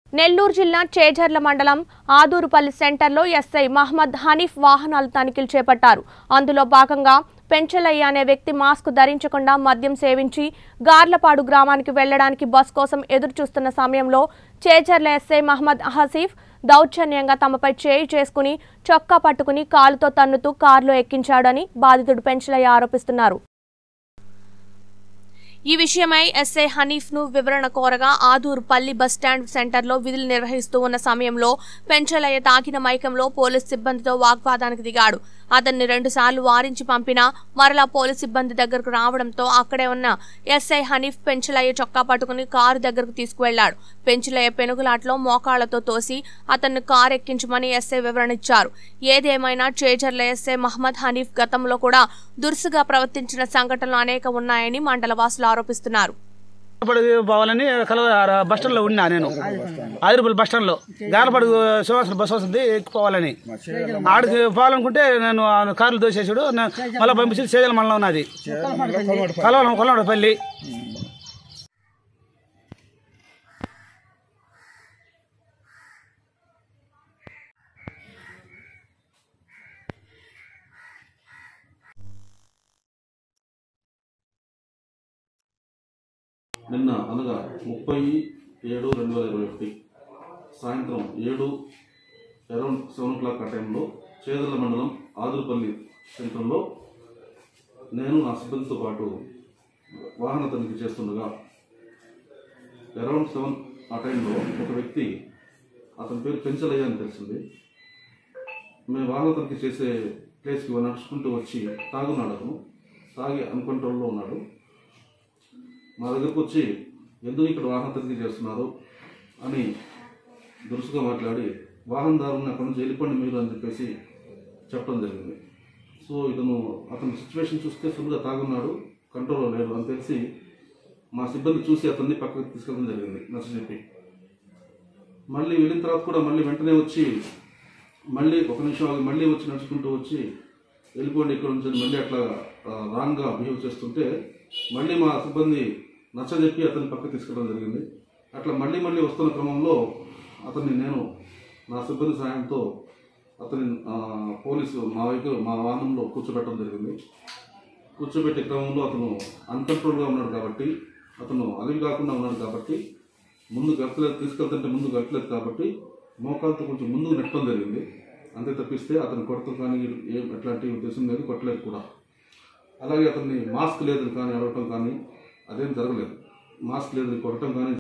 నెల్లూరు జిల్లా చేజర్ల మండలం ఆదూరుపల్లి సెంటర్లో ఎస్ఐ మహమ్మద్ హనీఫ్ వాహనాలు తనిఖీలు చేపట్టారు అందులో భాగంగా పెంచలయ్య అనే వ్యక్తి మాస్క్ ధరించకుండా మద్యం సేవించి గార్లపాడు గ్రామానికి వెళ్లడానికి బస్ కోసం ఎదురు చూస్తున్న సమయంలో చేజర్ల ఎస్ఐ మహమ్మద్ హసీఫ్ దౌర్జన్యంగా తమపై చేయి చేసుకుని చొక్కా పట్టుకుని కాలుతో తన్నుతూ కారులో ఎక్కించాడని బాధితుడు పెంచలయ్య ఆరోపిస్తున్నారు ఈ విషయమై ఎస్ఐ హనీఫ్ ను వివరణ కోరగా ఆదూరు పల్లి బస్టాండ్ సెంటర్లో విధులు నిర్వహిస్తూ ఉన్న సమయంలో పెంచలయ్య తాకిన మైకంలో పోలీస్ సిబ్బందితో వాగ్వాదానికి దిగాడు అతన్ని రెండుసార్లు వారించి పంపినా మరలా పోలీస్ సిబ్బంది దగ్గరకు రావడంతో అక్కడే ఉన్న ఎస్ఐ హనీఫ్ పెంచలయ్య చొక్కా పట్టుకుని కారు దగ్గరకు తీసుకువెళ్లాడు పెంచలయ్య పెనుగులాట్లో మోకాళ్లతో తోసి అతన్ని కారు ఎక్కించమని ఎస్ఐ వివరణ ఇచ్చారు ఏదేమైనా చేజర్ల ఎస్ఐ మహమ్మద్ హనీఫ్ గతంలో కూడా దురుసుగా ప్రవర్తించిన సంఘటనలు అనేక ఉన్నాయని మండలవాసులు ఆరోపిస్తున్నారు గానపడి పోవాలని కల బస్ స్టాండ్ లో ఉన్నా నేను ఆదిరపల్లి బస్ స్టాండ్ లో గానపడి శివాసన బస్ వస్తుంది ఎక్కిపోవాలని ఆడికి పోవాలనుకుంటే నేను ఆ కార్లు దోసేసాడు నే- మళ్ళీ పంపించి సేదల మండలం ఉన్నది కలవడం కొల్లడపల్లి నిన్న అనగా ముప్పై ఏడు రెండు వేల ఇరవై ఒకటి సాయంత్రం ఏడు అరౌండ్ సెవెన్ ఓ క్లాక్ ఆ టైంలో చేదర్ల మండలం ఆదురుపల్లి సెంటర్లో నేను నా సిబ్బందితో పాటు వాహన తనిఖీ చేస్తుండగా అరౌండ్ సెవెన్ ఆ టైంలో ఒక వ్యక్తి అతని పేరు పెంచలయ్య అని తెలిసింది మేము వాహన తనిఖీ చేసే ప్లేస్కి నడుచుకుంటూ వచ్చి తాగున్నాడు అతను తాగి అన్కంట్రోల్లో ఉన్నాడు మా దగ్గరకు వచ్చి ఎందుకు ఇక్కడ వాహన తనిఖీ చేస్తున్నారు అని దురుసుగా మాట్లాడి వాహనదారుని అక్కడి నుంచి వెళ్ళిపోండి మీరు అని చెప్పేసి చెప్పడం జరిగింది సో ఇతను అతని సిచ్యువేషన్ చూస్తే ఫుల్గా తాగున్నాడు కంట్రోల్లో లేడు అని తెలిసి మా సిబ్బంది చూసి అతన్ని పక్కకు తీసుకెళ్ళడం జరిగింది నచ్చ చెప్పి మళ్ళీ వెళ్ళిన తర్వాత కూడా మళ్ళీ వెంటనే వచ్చి మళ్ళీ ఒక నిమిషం ఆగి మళ్ళీ వచ్చి నడుచుకుంటూ వచ్చి వెళ్ళిపోండి ఇక్కడ నుంచి అని మళ్ళీ అట్లా ఆ, రాంగ్గా బిహేవ్ చేస్తుంటే మళ్ళీ మా సిబ్బంది నచ్చజెప్పి అతన్ని పక్కకు తీసుకెళ్ళడం జరిగింది అట్లా మళ్ళీ మళ్ళీ వస్తున్న క్రమంలో అతన్ని నేను నా సిబ్బంది సాయంతో అతని ఆ, పోలీసు మా వైపు మా వాహనంలో కూర్చోబెట్టడం జరిగింది కూర్చోబెట్టే క్రమంలో అతను అన్కంట్రోల్గా ఉన్నాడు కాబట్టి అతను అలివి కాకుండా ఉన్నాడు కాబట్టి ముందు గట్టలేదు తీసుకెళ్తుంటే ముందు గట్టలేదు కాబట్టి మోకాలతో కొంచెం ముందుకు నెట్టడం జరిగింది అంతే తప్పిస్తే అతను కొడతం కానీ ఏం ఎట్లాంటి ఉద్దేశం లేదు కొట్టలేదు కూడా అలాగే అతన్ని మాస్క్ లేదు కానీ అడగటం కానీ అదేం జరగలేదు మాస్క్ లేదు కొట్టడం కానీ